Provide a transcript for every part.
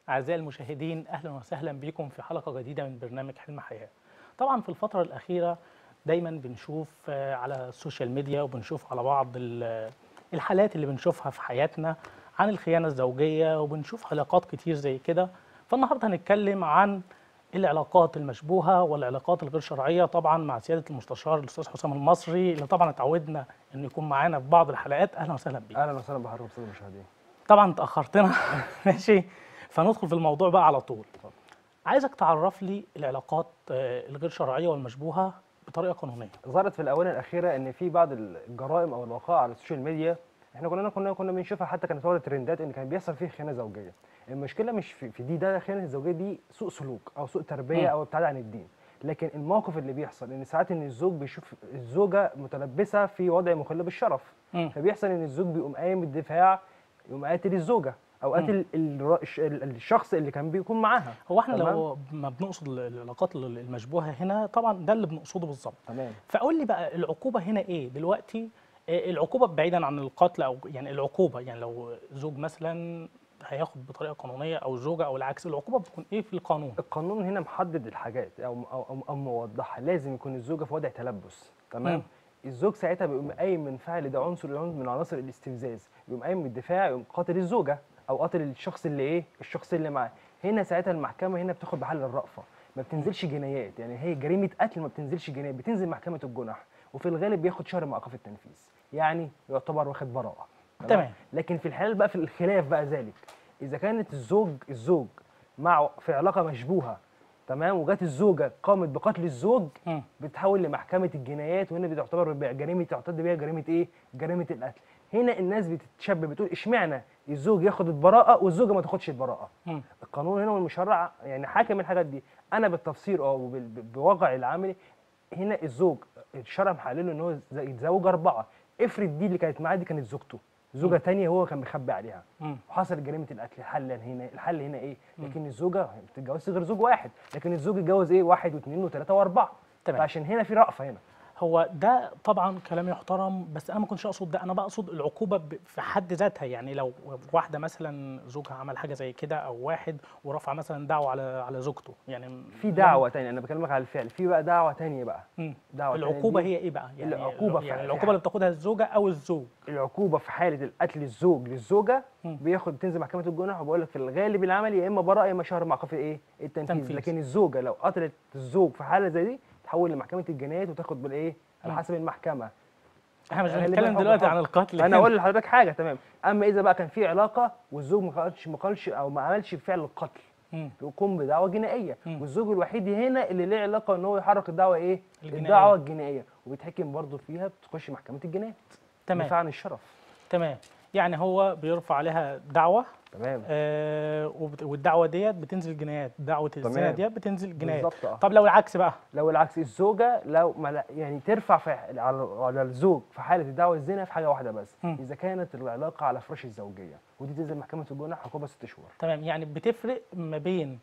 أعزائي المشاهدين أهلا وسهلا بكم في حلقة جديدة من برنامج حلم حياة طبعا في الفترة الأخيرة دايما بنشوف آه، على السوشيال ميديا وبنشوف على بعض ال- الحالات اللي بنشوفها في حياتنا عن الخيانة الزوجية وبنشوف علاقات كتير زي كده فالنهاردة هنتكلم عن العلاقات المشبوهة والعلاقات الغير شرعية طبعا مع سيادة المستشار الأستاذ حسام المصري اللي طبعا اتعودنا إنه يكون معانا في بعض الحلقات أهلا وسهلا بيك اهلا وسهلا بحضرتك استاذ المشاهدين طبعا تاخرتنا ماشي فندخل في الموضوع بقى على طول عايزك تعرف لي العلاقات آه، الغير شرعيه والمشبوهه بطريقه قانونيه ظهرت في الاونه الاخيره ان في بعض الجرائم او الوقائع على السوشيال ميديا احنا كلنا كنا كنا بنشوفها حتى كانت واخده ترندات ان كان بيحصل فيه خيانه زوجيه المشكله مش في, في دي ده خيانه الزوجيه دي سوء سلوك او سوء تربيه مم. او ابتعاد عن الدين لكن الموقف اللي بيحصل ان ساعات ان الزوج بيشوف الزوجه متلبسه في وضع مخل بالشرف مم. فبيحصل ان الزوج بيقوم قايم بالدفاع يقوم قاتل الزوجه او قاتل ال- الش- ال- الشخص اللي كان بيكون معاها هو احنا تمام. لو ما بنقصد ال- العلاقات ال- المشبوهه هنا طبعا ده اللي بنقصده بالظبط تمام فقول لي بقى العقوبه هنا ايه دلوقتي آه، العقوبه بعيدا عن القتل او يعني العقوبه يعني لو زوج مثلا هياخد بطريقه قانونيه او زوجه او العكس العقوبه بتكون ايه في القانون القانون هنا محدد الحاجات او او او, أو موضحها لازم يكون الزوجه في وضع تلبس تمام مم. الزوج ساعتها بيقوم قايم من فعل ده عنصر من عناصر الاستفزاز يقوم قايم من الدفاع يقوم قاتل الزوجه او قاتل الشخص اللي ايه الشخص اللي معاه هنا ساعتها المحكمه هنا بتاخد بحل الرأفه ما بتنزلش جنايات يعني هي جريمه قتل ما بتنزلش جنايات بتنزل محكمه الجنح وفي الغالب بياخد شهر من ايقاف التنفيذ يعني يعتبر واخد براءه تمام. لكن في الحالة بقى في الخلاف بقى ذلك اذا كانت الزوج الزوج مع في علاقه مشبوهه تمام وجات الزوجه قامت بقتل الزوج مم. بتحول لمحكمه الجنايات وهنا بتعتبر بقى جريمه تعتد بيها جريمه ايه؟ جريمه القتل. هنا الناس بتتشبه بتقول اشمعنى الزوج ياخد البراءه والزوجه ما تاخدش البراءه. مم. القانون هنا والمشرع يعني حاكم الحاجات دي انا بالتفسير او بال- ب- بواقع العملي هنا الزوج الشرع محلله ان هو ز- يتزوج اربعه افرض دي اللي كانت معاه دي كانت زوجته زوجه تانية هو كان مخبي عليها مم. وحصل جريمه القتل الحل هنا الحل هنا ايه لكن الزوجه ما بتتجوزش غير زوج واحد لكن الزوج اتجوز ايه واحد واثنين وثلاثه واربعه تمام. فعشان هنا في رأفه هنا هو ده طبعا كلام يحترم بس انا ما كنتش اقصد ده انا بقصد العقوبه ب- في حد ذاتها يعني لو واحده مثلا زوجها عمل حاجه زي كده او واحد ورفع مثلا دعوه على على زوجته يعني في دعوه تانية انا بكلمك على الفعل في بقى دعوه تانية بقى مم. دعوه تانية العقوبه دي- هي ايه بقى يعني العقوبة يعني في- العقوبه اللي بتاخدها الزوجه او الزوج العقوبه في حاله القتل الزوج للزوجه مم. بياخد بتنزل محكمه الجنح وبقول لك في الغالب العملي يا اما براءه يا اما شهر مع ايقاف الايه التنفيذ تنفيذ. لكن الزوجه لو قتلت الزوج في حاله زي دي تحول لمحكمه الجنايات وتاخد بالايه على مم. حسب المحكمه احنا مش غالباً بنتكلم حب دلوقتي حب. عن القتل انا اقول لحضرتك حاجه تمام اما اذا بقى كان في علاقه والزوج ما قالش ما قالش او ما عملش فعل القتل مم. يقوم بدعوه جنائيه مم. والزوج الوحيد هنا اللي ليه علاقه ان هو يحرك الدعوه ايه الجنائية. الدعوه الجنائيه وبيتحكم برضه فيها بتخش محكمه الجنايات تمام دفاع عن الشرف تمام يعني هو بيرفع عليها دعوه تمام آه وبت- والدعوه ديت بتنزل جنايات دعوه الزنا تمام. ديت بتنزل جنايات بالظبط اه طب لو العكس بقى لو العكس الزوجه لو ما لا- يعني ترفع في على على الزوج في حاله الدعوه الزنا في حاجه واحده بس مم. اذا كانت العلاقه على فراش الزوجيه ودي تنزل محكمه الجنح عقوبه ست شهور تمام يعني بتفرق ما بين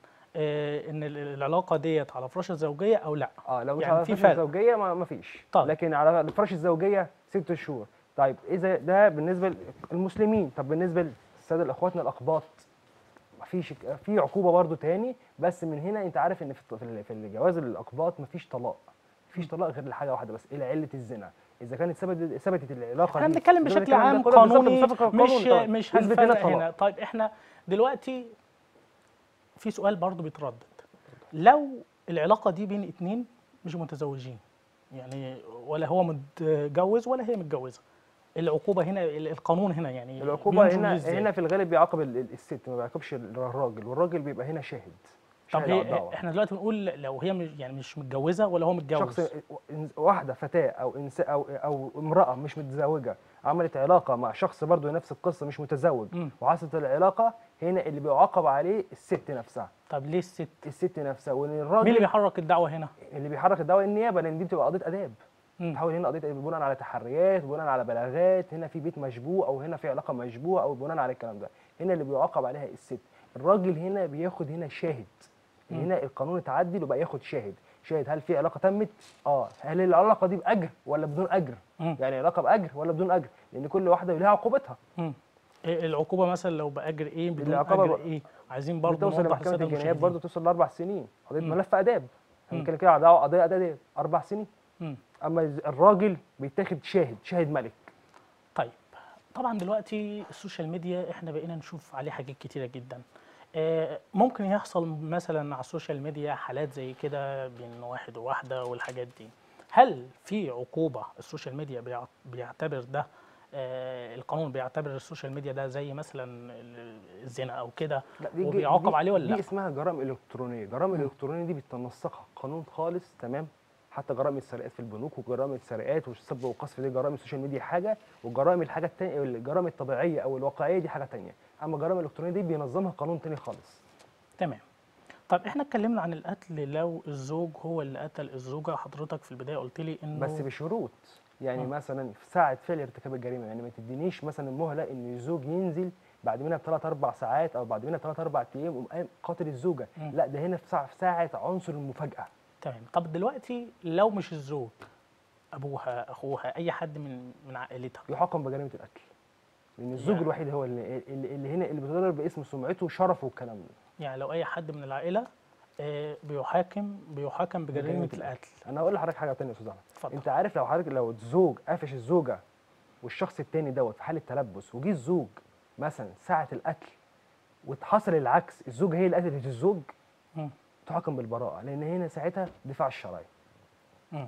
آه ان ال- العلاقه ديت على فراش الزوجيه او لا اه لو مش يعني على في فراش فرق. الزوجيه ما ما فيش طيب. لكن على الفراش الزوجيه ست شهور طيب اذا ده بالنسبه للمسلمين طب بالنسبه للساده الاخواتنا الاقباط ما فيش في عقوبه برضو تاني بس من هنا انت عارف ان في الط- في ال- في الجواز الاقباط ما فيش طلاق مفيش طلاق غير لحاجه واحده بس الى عله الزنا اذا كانت ثبتت ثبتت العلاقه احنا دي بنتكلم ثبتت بشكل الكلام ده عام كله بالظبط قانوني بالظبط مش قانوني طبعاً. مش يثبت هنا هنفرق الطلاق. هنا طيب احنا دلوقتي في سؤال برضو بيتردد لو العلاقه دي بين اتنين مش متزوجين يعني ولا هو متجوز ولا هي متجوزه العقوبه هنا ال- القانون هنا يعني العقوبه بينظر هنا ليه إزاي؟ هنا في الغالب بيعاقب ال- ال- الست ما بيعاقبش الراجل والراجل بيبقى هنا شاهد طب شاهد على هي الدعوة. احنا دلوقتي بنقول لو هي مش يعني مش متجوزه ولا هو متجوز شخص واحده فتاه او انس او او امراه مش متزوجه عملت علاقه مع شخص برضه نفس القصه مش متزوج مم. وحصلت العلاقه هنا اللي بيعاقب عليه الست نفسها طب ليه الست الست نفسها وان مين الراجل اللي بيحرك الدعوه هنا اللي بيحرك الدعوه النيابه لان دي بتبقى قضيه اداب مم. تحول هنا قضيه بناء على تحريات بناء على بلاغات هنا في بيت مشبوه او هنا في علاقه مشبوهه او بناء على الكلام ده هنا اللي بيعاقب عليها الست الراجل هنا بياخد هنا شاهد مم. هنا القانون اتعدل وبقى ياخد شاهد شاهد هل في علاقه تمت اه هل العلاقه دي باجر ولا بدون اجر مم. يعني علاقه باجر ولا بدون اجر لان كل واحده لها عقوبتها مم. إيه العقوبه مثلا لو باجر ايه بدون العقوبة اجر بقى- ايه عايزين برضه بتوصل نوضح لمحكمه للساده الجنايات المشاهدين برضه توصل لاربع سنين قضيه مم. ملف اداب مم. هنتكلم كده على دعوة- قضيه اداب اربع سنين مم. اما الراجل بيتاخد شاهد شاهد ملك طيب طبعا دلوقتي السوشيال ميديا احنا بقينا نشوف عليه حاجات كتيره جدا آه، ممكن يحصل مثلا على السوشيال ميديا حالات زي كده بين واحد وواحده والحاجات دي هل في عقوبه السوشيال ميديا بيع- بيعتبر ده آه، القانون بيعتبر السوشيال ميديا ده زي مثلا ال- الزنا او كده لا دي وبيعاقب دي- عليه ولا دي لا؟ اسمها جرائم الكترونيه جرائم مم. الالكترونيه دي بتنسقها قانون خالص تمام حتى جرائم السرقات في البنوك وجرائم السرقات والسب والقذف دي جرائم السوشيال ميديا حاجه والجرائم الحاجه التانية الجرائم الطبيعيه او الواقعيه دي حاجه تانية اما الجرائم الالكترونيه دي بينظمها قانون تاني خالص تمام طب احنا اتكلمنا عن القتل لو الزوج هو اللي قتل الزوجه حضرتك في البدايه قلت لي انه بس بشروط يعني مم. مثلا في ساعه فعل ارتكاب الجريمه يعني ما تدينيش مثلا مهله ان الزوج ينزل بعد منها بثلاث اربع ساعات او بعد منها بثلاث اربع ايام ويقوم قايم قاتل الزوجه مم. لا ده هنا في ساعه في ساعه عنصر المفاجاه تمام طب دلوقتي لو مش الزوج ابوها اخوها اي حد من من عائلتها يحاكم بجريمه القتل لان الزوج يعني- الوحيد هو اللي, اللي اللي هنا اللي بيتضرر باسم سمعته وشرفه والكلام ده يعني لو اي حد من العائله آه، بيحاكم بيحاكم بجريمه بجريمة القتل انا هقول لحضرتك حاجه ثانيه يا استاذ احمد اتفضل انت عارف لو حضرتك لو الزوج قفش الزوجه والشخص التاني دوت في حاله تلبس وجه الزوج مثلا ساعه القتل وحصل العكس الزوجه هي اللي قتلت الزوج مم. تحكم بالبراءه لان هنا ساعتها دفاع الشرعي مم.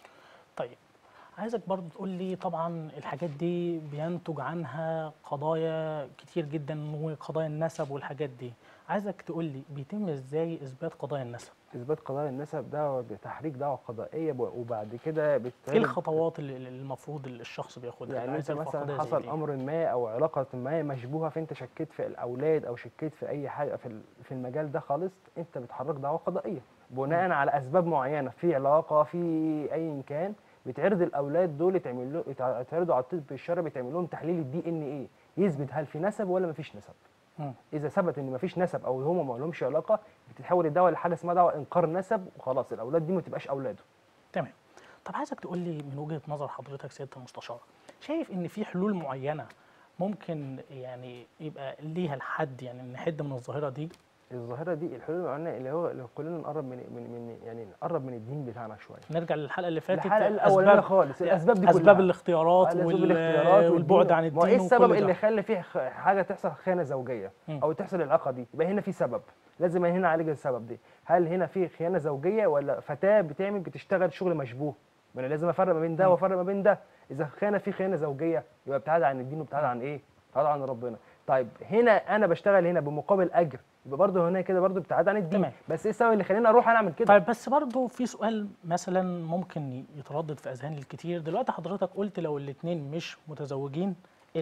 طيب عايزك برضو تقول لي طبعا الحاجات دي بينتج عنها قضايا كتير جدا وقضايا النسب والحاجات دي عايزك تقول لي بيتم ازاي اثبات قضايا النسب اثبات قضايا النسب ده بتحريك دعوه قضائيه ب- وبعد كده ايه بتتعرض الخطوات اللي اللي المفروض الشخص بياخدها يعني عايز انت يرفع مثلا قضية زي حصل دي؟ امر ما او علاقه ما مشبوهه فانت شكيت في الاولاد او شكيت في اي حاجه في ال- في المجال ده خالص انت بتحرك دعوه قضائيه بناء على اسباب معينه في علاقه في اي كان بتعرض الاولاد دول يتعمل له يتع- يتعرضوا على الطب الشرعي بيتعمل لهم تحليل الدي ان ايه يثبت هل في نسب ولا مفيش نسب مم. اذا ثبت ان مفيش نسب او هم ما لهمش علاقه بتتحول الدعوه لحاجه اسمها دعوه انكار نسب وخلاص الاولاد دي ما تبقاش اولاده تمام طب عايزك تقول لي من وجهة نظر حضرتك سيادة المستشار شايف ان في حلول معينة ممكن يعني يبقى ليها الحد يعني نحد من الظاهرة دي الظاهره دي الحلول المعينه اللي هو اللي كلنا نقرب من من من يعني نقرب من الدين بتاعنا شويه نرجع للحلقة اللي فاتت الحلقه الاولانيه أسباب- خالص الاسباب دي اسباب كلها الاختيارات أسباب وال- الاختيارات والبعد والدين. عن ما هو ايه الدين السبب وكل اللي ده يخلي فيه خ- حاجه تحصل خيانه زوجيه مم. او تحصل العلاقه دي يبقى هنا في سبب لازم هنا نعالج السبب دي هل هنا في خيانه زوجيه ولا فتاه بتعمل بتشتغل شغل مشبوه ما انا لازم افرق ما بين ده مم. وافرق ما بين ده اذا خيانه في خيانه زوجيه يبقى ابتعاد عن الدين وابتعاد عن ايه ابتعاد عن ربنا طيب هنا انا بشتغل هنا بمقابل اجر يبقى برضه هنا كده برضه ابتعاد عن الدين تمام. بس ايه السبب اللي خليني اروح انا اعمل كده طيب بس برضه في سؤال مثلا ممكن يتردد في اذهان الكتير دلوقتي حضرتك قلت لو الاتنين مش متزوجين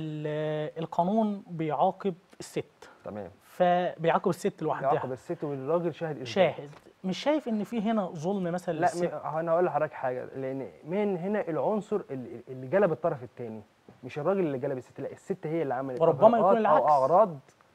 ال- القانون بيعاقب الست تمام فبيعاقب الست يعاقب لوحدها الست والراجل شاهد إثبات. شاهد مش شايف ان في هنا ظلم مثلا لا للست م- انا هقول لحضرتك حاجه لان من هنا العنصر اللي, اللي جلب الطرف الثاني مش الراجل اللي جلب الست لا الست هي اللي عملت وربما يكون إغراءات العكس. او اعراض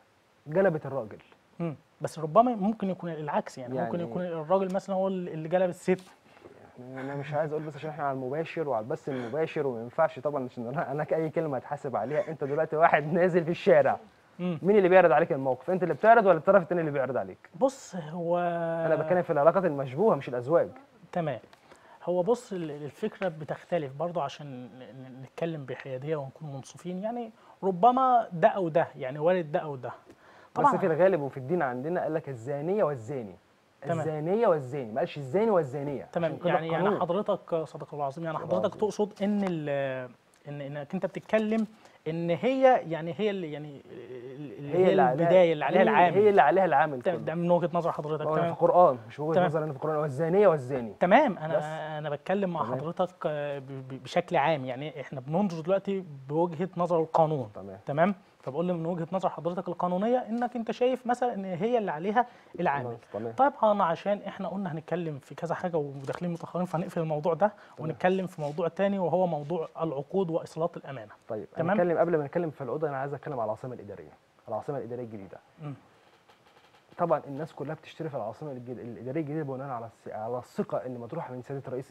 جلبت الراجل مم. بس ربما ممكن يكون العكس يعني, ممكن يعني- يكون الراجل مثلا هو اللي جلب الست يعني انا مش عايز اقول بس عشان احنا على المباشر وعلى البث المباشر وما ينفعش طبعا عشان انا انا اي كلمه هتحاسب عليها انت دلوقتي واحد نازل في الشارع مم. مين اللي بيعرض عليك الموقف انت اللي بتعرض ولا الطرف الثاني اللي بيعرض عليك بص هو انا بتكلم في العلاقات المشبوهه مش الازواج تمام هو بص ال- الفكره بتختلف برضه عشان ن- ن- نتكلم بحياديه ونكون منصفين يعني ربما ده او ده يعني وارد ده او ده بس في الغالب وفي الدين عندنا قال لك الزانيه والزاني تمام. الزانيه والزاني ما قالش الزاني والزانيه تمام عشان كده يعني يعني القانون. حضرتك صدق الله العظيم يعني الله حضرتك العظيم. تقصد ان ال- ان انك انت بتتكلم ان هي يعني هي اللي يعني اللي هي, اللي عليها- البدايه اللي عليها هي- العامل هي اللي عليها العامل ده- كله ده من وجهه نظر حضرتك هو في تمام القران مش وجهه تمام. نظر انا في القران والزانيه والزاني تمام انا بس. انا بتكلم مع تمام. حضرتك آه، ب- ب- بشكل عام يعني احنا بننظر دلوقتي بوجهه نظر القانون تمام تمام فبقول لي من وجهه نظر حضرتك القانونيه انك انت شايف مثلا ان هي اللي عليها العامل خلاص، تمام طبعا عشان احنا قلنا هنتكلم في كذا حاجه وداخلين متاخرين فهنقفل الموضوع ده ونتكلم في موضوع تاني وهو موضوع العقود واصالات الامانه طيب تمام. هنتكلم قبل ما نتكلم في الاوضه انا عايز اتكلم على العاصمه الاداريه العاصمه الاداريه الجديده مم. طبعا الناس كلها بتشتري في العاصمه الجد- الاداريه الجديده بناء على الس- على الثقه اللي مطروحه من سياده الرئيس ايه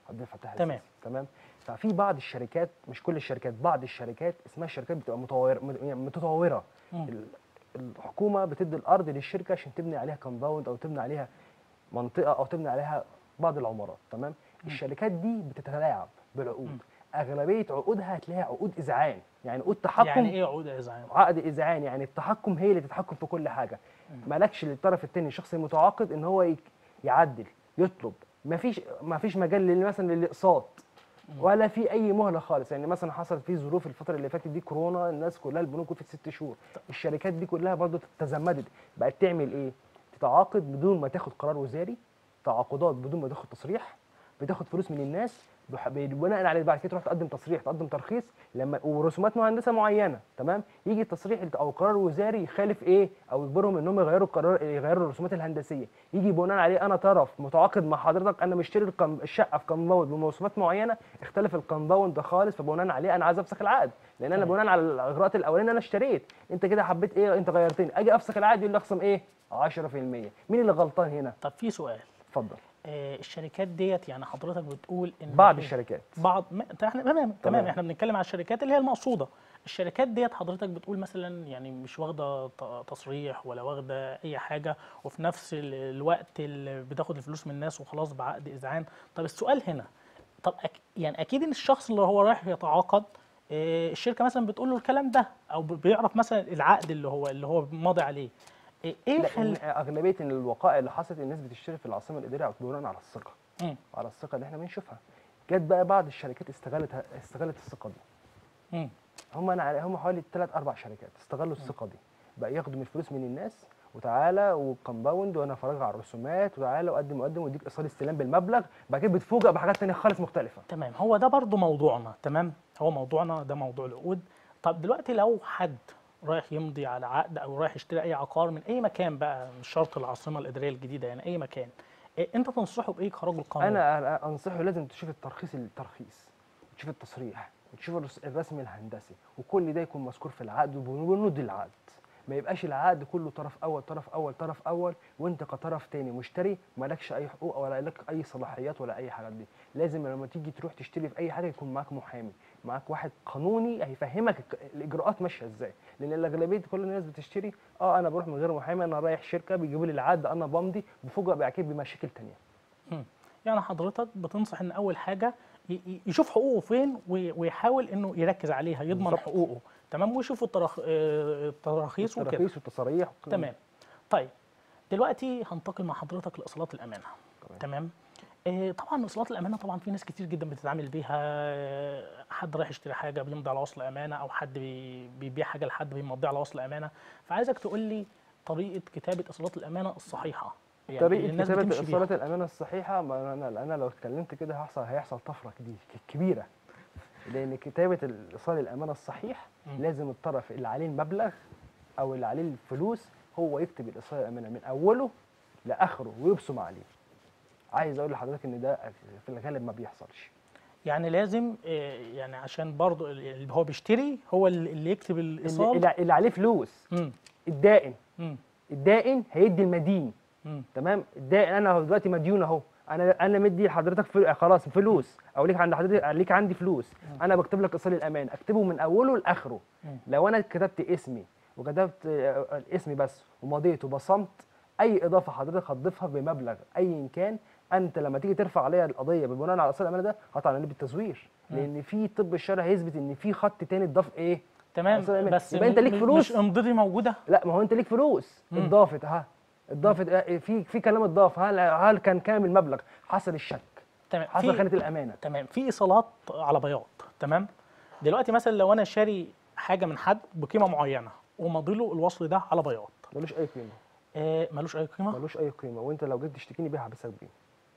عبد الفتاح تمام. السيسي تمام ففي بعض الشركات مش كل الشركات بعض الشركات اسمها الشركات بتبقى متطوره مت- يعني متطوره مم. ال- الحكومه بتدي الارض للشركه عشان تبني عليها كومباوند او تبني عليها منطقه او تبني عليها بعض العمارات تمام الشركات دي بتتلاعب بالعقود اغلبيه عقودها هتلاقيها عقود اذعان يعني عقود تحكم يعني ايه عقود اذعان عقد اذعان يعني التحكم هي اللي تتحكم في كل حاجه مالكش للطرف الثاني الشخص المتعاقد ان هو يك- يعدل يطلب مفيش مفيش مجال لل- مثلا للاقساط ولا في اي مهله خالص يعني مثلا حصل في ظروف الفتره اللي فاتت دي كورونا الناس كلها البنوك وقفت ست شهور الشركات دي كلها برضو تزمدت بقت تعمل ايه تتعاقد بدون ما تاخد قرار وزاري تعاقدات بدون ما تاخد تصريح بتاخد فلوس من الناس بح- بناء عليه بعد كده تروح تقدم تصريح تقدم ترخيص لما ورسومات مهندسه معينه تمام يجي التصريح او قرار وزاري يخالف ايه او يجبرهم انهم يغيروا القرار يغيروا الرسومات الهندسيه يجي بناء عليه انا طرف متعاقد مع حضرتك انا مشتري الكم- الشقه في كومباوند بمواصفات معينه اختلف الكومباوند ده خالص فبناء عليه انا عايز افسخ العقد لان انا تمام. بناء على الاغراءات الاولانيه انا اشتريت انت كده حبيت ايه انت غيرتني اجي افسخ العقد يقول لي اخصم ايه 10% مين اللي غلطان هنا طب في سؤال اتفضل آه الشركات ديت يعني حضرتك بتقول ان بعض هي- الشركات بعض ما- احنا تمام تمام تمام. احنا بنتكلم على الشركات اللي هي المقصوده الشركات ديت حضرتك بتقول مثلا يعني مش واخده ت- تصريح ولا واخده اي حاجه وفي نفس ال- الوقت اللي بتاخد الفلوس من الناس وخلاص بعقد اذعان طب السؤال هنا طب أك يعني اكيد ان الشخص اللي هو رايح يتعاقد آه، الشركه مثلا بتقول له الكلام ده او ب- بيعرف مثلا العقد اللي هو اللي هو ماضي عليه آه، ايه لا خل... إن اغلبيه إن الوقائع اللي حصلت الناس بتشتري في العاصمه الاداريه بناء على الثقه مم. على الثقه اللي احنا بنشوفها جت بقى بعض الشركات استغلت استغلت الثقه دي مم. هم انا هم حوالي ثلاث اربع شركات استغلوا الثقه دي بقى ياخدوا من الفلوس من الناس وتعالى وكمباوند وانا فرجع على الرسومات وتعالى وقدم وقدم واديك ايصال استلام بالمبلغ بعد كده بتفوجئ بحاجات ثانيه خالص مختلفه تمام هو ده برضو موضوعنا تمام هو موضوعنا ده موضوع العقود طب دلوقتي لو حد رايح يمضي على عقد او رايح يشتري اي عقار من اي مكان بقى مش شرط العاصمه الاداريه الجديده يعني اي مكان إيه انت تنصحه بايه كرجل قانون انا أنا انصحه لازم تشوف الترخيص الترخيص وتشوف التصريح وتشوف الرس- الرسم الهندسي وكل ده يكون مذكور في العقد وبنود العقد ما يبقاش العقد كله طرف اول طرف اول طرف اول وانت كطرف تاني مشتري مالكش اي حقوق ولا لك اي صلاحيات ولا اي حاجات دي لازم لما تيجي تروح تشتري في اي حاجه يكون معاك محامي معاك واحد قانوني هيفهمك الك- الاجراءات ماشيه ازاي لان الاغلبيه كل الناس بتشتري اه انا بروح من غير محامي انا رايح شركه بيجيبوا لي العقد انا بمضي بفوجئ بعد كده بمشاكل تانيه مم. يعني حضرتك بتنصح ان اول حاجه ي- ي- يشوف حقوقه فين وي- ويحاول انه يركز عليها يضمن بالظبط. حقوقه تمام ويشوف التراخ... آه، التراخيص وكده التراخيص والتصاريح تمام طيب دلوقتي هنتقل مع حضرتك لاصالات الامانه تمام. تمام آه طبعا اصالات الامانه طبعا في ناس كتير جدا بتتعامل بيها آه، حد رايح يشتري حاجه بيمضي على وصل امانه او حد بي- بيبيع حاجه لحد بيمضي على وصل امانه فعايزك تقول لي طريقه كتابه اصالات الامانه الصحيحه يعني اللي طريقه الناس كتابه بتمشي بيها. اصالات الامانه الصحيحه ما انا انا لو اتكلمت كده هيحصل هيحصل طفره كبيره كبيره لان كتابه الايصال الامانه الصحيح مم. لازم الطرف اللي عليه المبلغ او اللي عليه الفلوس هو يكتب الايصال الامانه من اوله لاخره ويبصم عليه عايز اقول لحضرتك ان ده في الغالب ما بيحصلش يعني لازم آه، يعني عشان برضو اللي هو بيشتري هو اللي اللي يكتب اللي, الايصال اللي- اللي عليه فلوس مم. الدائن مم. الدائن هيدي المدين مم. تمام الدائن انا دلوقتي مديون اهو انا انا مدي لحضرتك فل... خلاص فلوس او ليك عند حضرتك ليك عندي فلوس انا بكتب لك ايصال الامان اكتبه من اوله لاخره مم. لو انا كتبت اسمي وكتبت آه، اسمي بس ومضيت وبصمت اي اضافه حضرتك هتضيفها بمبلغ ايا كان انت لما تيجي ترفع عليا القضيه بناء على ايصال الامانه ده هطلع عليه بالتزوير مم. لان في طب الشرع هيثبت ان في خط تاني اتضاف ايه تمام أصل أنا- بس يبقى أنت م- ليك م- فلوس؟ مش امضتي موجوده لا ما هو انت ليك فلوس مم. اتضافت ها اتضافت آه، في في كلام اتضاف هل هل كان كامل المبلغ حصل الشك تمام حصل في خانه الامانه تمام في ايصالات على بياض تمام دلوقتي مثلا لو انا شاري حاجه من حد بقيمه معينه وماضي له الوصل ده على بياض ملوش اي قيمه آه ملوش اي قيمه ملوش اي قيمه وانت لو جيت تشتكيني بيها هحبسك بيه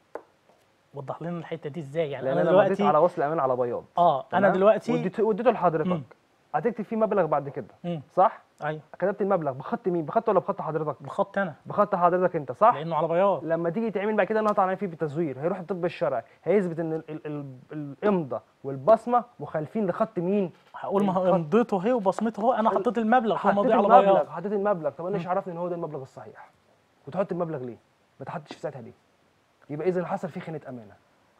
وضح لنا الحته دي ازاي يعني لان انا انا مضيت دلوقتي على وصل امان على بياض اه انا تمام؟ دلوقتي واديته واديته مم. لحضرتك هتكتب فيه مبلغ بعد كده مم. صح ايوه كتبت المبلغ بخط مين بخط ولا بخط حضرتك بخط انا بخط حضرتك انت صح لانه على بياض لما تيجي تعمل بعد كده انا هطلع عليه فيه بالتزوير هيروح الطب الشرعي هيثبت ان ال- ال- ال- الامضه والبصمه مخالفين لخط مين هقول ما هو الخط. امضته اهي وبصمته اهو انا حطيت المبلغ هو حطيت ماضي على المبلغ بياض حطيت المبلغ طب انا ايش مم. عرفني ان هو ده المبلغ الصحيح وتحط المبلغ ليه ما تحطش في ساعتها ليه يبقى اذا حصل فيه خيانه امانه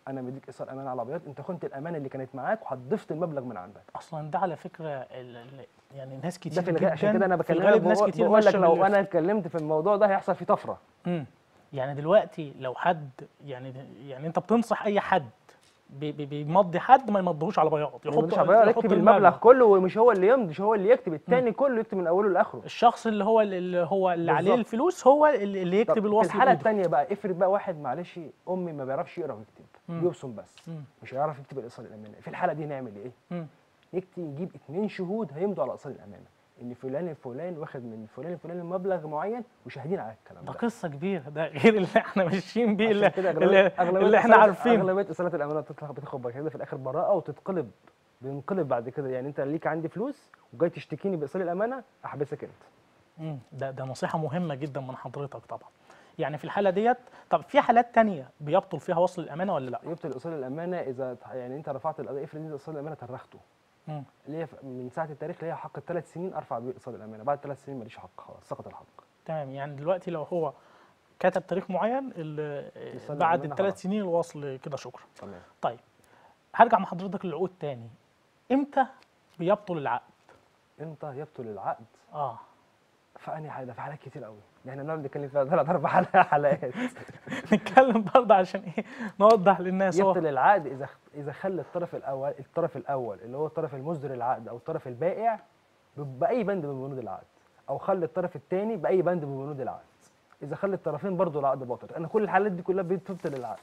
انا مديك ايصال امانه على بياض انت خنت الامانه اللي كانت معاك وحضفت المبلغ من عندك اصلا ده على فكره ال- ال- يعني ناس كتير ده في الغالب عشان جداً- كده انا في بكلمك الغالب ناس بقول- كتير بقول لك ماشية لو بال- انا اتكلمت في الموضوع ده هيحصل فيه طفره مم. يعني دلوقتي لو حد يعني يعني انت بتنصح اي حد بي- بي- بيمضي حد ما يمضيهوش على بياض مش يحط عباره يحط يكتب المبلغ كله ومش هو اللي يمضي مش هو اللي يكتب التاني كله يكتب من اوله لاخره الشخص اللي هو اللي هو اللي عليه بالظبط. الفلوس هو اللي اللي طب يكتب الوصل في الحاله بإيده. الثانيه بقى افرض بقى واحد معلش امي ما بيعرفش يقرا ويكتب مم. بيبصم بس مم. مش هيعرف يكتب الايصال الامانه في الحاله دي نعمل ايه مم. نكتب نجيب اثنين شهود هيمضوا على ايصال الامانه ان فلان الفلان واخد من فلان الفلاني مبلغ معين وشاهدين على الكلام ده ده قصه كبيره ده غير اللي احنا ماشيين بيه اللي, عشان كده اللي, أغلبية- أغلبية اللي احنا إصالات- عارفينه اغلبيه اصالات الامانه بتطلع بتاخد بعد كده في الاخر براءه وتتقلب بينقلب بعد كده يعني انت ليك عندي فلوس وجاي تشتكيني بايصال الامانه احبسك انت مم. ده ده نصيحه مهمه جدا من حضرتك طبعا يعني في الحاله ديت طب في حالات تانية بيبطل فيها وصل الامانه ولا لا يبطل ايصال الامانه اذا يعني انت رفعت القضيه افرض انت ايصال الامانه ترخته مم. اللي هي من ساعه التاريخ اللي هي حق الثلاث سنين ارفع بيه ايصال الامانه بعد ثلاث سنين ماليش حق خلاص سقط الحق تمام يعني دلوقتي لو هو كتب تاريخ معين ال- يصل بعد الأمانة الثلاث خلاص. سنين الوصل كده شكرا تمام طيب هرجع مع حضرتك للعقود تاني امتى بيبطل العقد امتى يبطل العقد اه فاني حاجه في حالات كتير قوي ده احنا نقعد نتكلم فيها ثلاث اربع حلقات حلقات نتكلم برضه عشان ايه نوضح للناس هو يبطل العقد اذا اذا خلى الطرف الاول الطرف الاول اللي هو الطرف المصدر العقد او الطرف البائع ب- باي بند من بنود العقد او خلى الطرف الثاني باي بند من بنود العقد اذا خلى الطرفين برضه العقد باطل انا كل الحالات دي كلها بتبطل العقد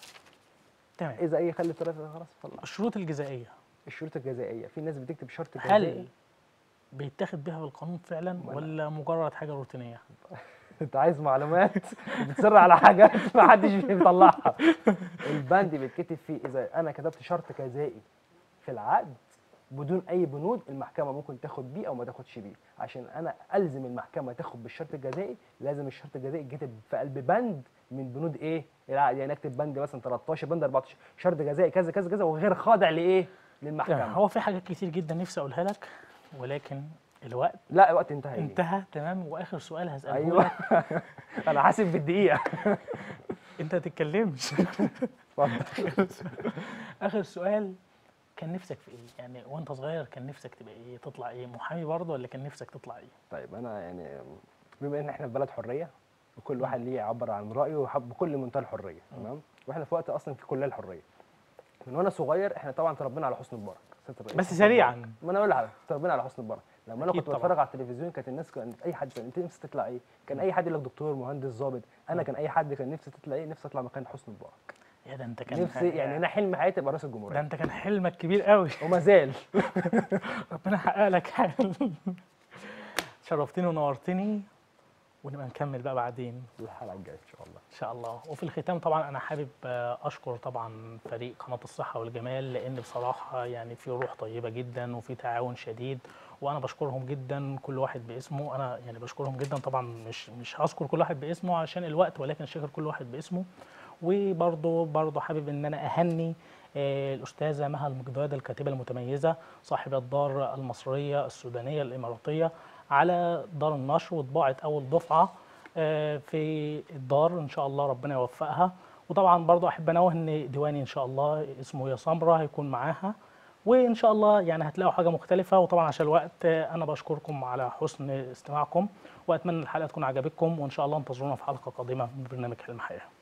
تمام اذا اي خلى الطرف خلاص طلع الشروط الجزائيه الشروط الجزائيه في ناس بتكتب شرط جزائي هل بيتاخد بها بالقانون فعلا ما أنا- ولا مجرد حاجه روتينيه انت عايز معلومات بتصر على حاجات ما حدش بيطلعها البند بيتكتب فيه اذا انا كتبت شرط جزائي في العقد بدون اي بنود المحكمه ممكن تاخد بيه او ما تاخدش بيه عشان انا الزم المحكمه تاخد بالشرط الجزائي لازم الشرط الجزائي يتكتب في قلب بند من بنود ايه العقد يعني اكتب بند مثلا 13 بند 14 شرط جزائي كذا كذا كذا وغير خاضع لايه تمام للمحكمه هو في حاجات كتير جدا نفسي اقولها لك ولكن الوقت لا الوقت انتهى انتهى تمام واخر سؤال هساله ايوه لك انا حاسب بالدقيقه انت ما تتكلمش اتفضل اخر سؤال كان نفسك في ايه يعني وانت صغير كان نفسك تبقى ايه تطلع ايه محامي برضه ولا كان نفسك تطلع ايه طيب انا يعني بما ان احنا في بلد حريه وكل واحد ليه يعبر عن رايه وحب بكل منتهى الحريه تمام واحنا في وقت اصلا في كلها الحريه من وانا صغير احنا طبعا تربينا على حسن مبارك ست الرئيس بس حسني سريعاً. مبارك. ما انا اقول لحضرتك تربينا على حسن مبارك لما انا أكيد كنت طبعاً. بتفرج على التلفزيون كانت الناس كانت اي حد كان انت نفسك تطلع ايه كان اي حد يقول لك دكتور مهندس ضابط انا كان اي حد كان نفسي تطلع ايه نفسي اطلع مكان حسني مبارك يا ده انت كان نفسي يعني انا حلم حياتي ابقى رئيس ده الجمهوريه انت كان حلمك كبير قوي وما زال ربنا يحقق لك حلم شرفتني ونورتني ونبقى نكمل بقى بعدين الحلقه الجايه ان شاء الله ان شاء الله وفي الختام طبعا انا حابب آه، اشكر طبعا فريق قناه الصحه والجمال لان بصراحه يعني في روح طيبه جدا وفي تعاون شديد وانا بشكرهم جدا كل واحد باسمه انا يعني بشكرهم جدا طبعا مش مش هذكر كل واحد باسمه عشان الوقت ولكن اشكر كل واحد باسمه وبرضه برضه حابب ان انا اهني آه، الاستاذه مها المقداد الكاتبه المتميزه صاحبه الدار المصريه السودانيه الاماراتيه على دار النشر وطباعه اول دفعه آه، في الدار ان شاء الله ربنا يوفقها وطبعا برضه احب انوه ان ديواني ان شاء الله اسمه يا سمره هيكون معاها وان شاء الله يعني هتلاقوا حاجه مختلفه وطبعا عشان الوقت آه، انا بشكركم على حسن استماعكم واتمنى الحلقه تكون عجبتكم وان شاء الله انتظرونا في حلقه قادمه من برنامج حلم حياه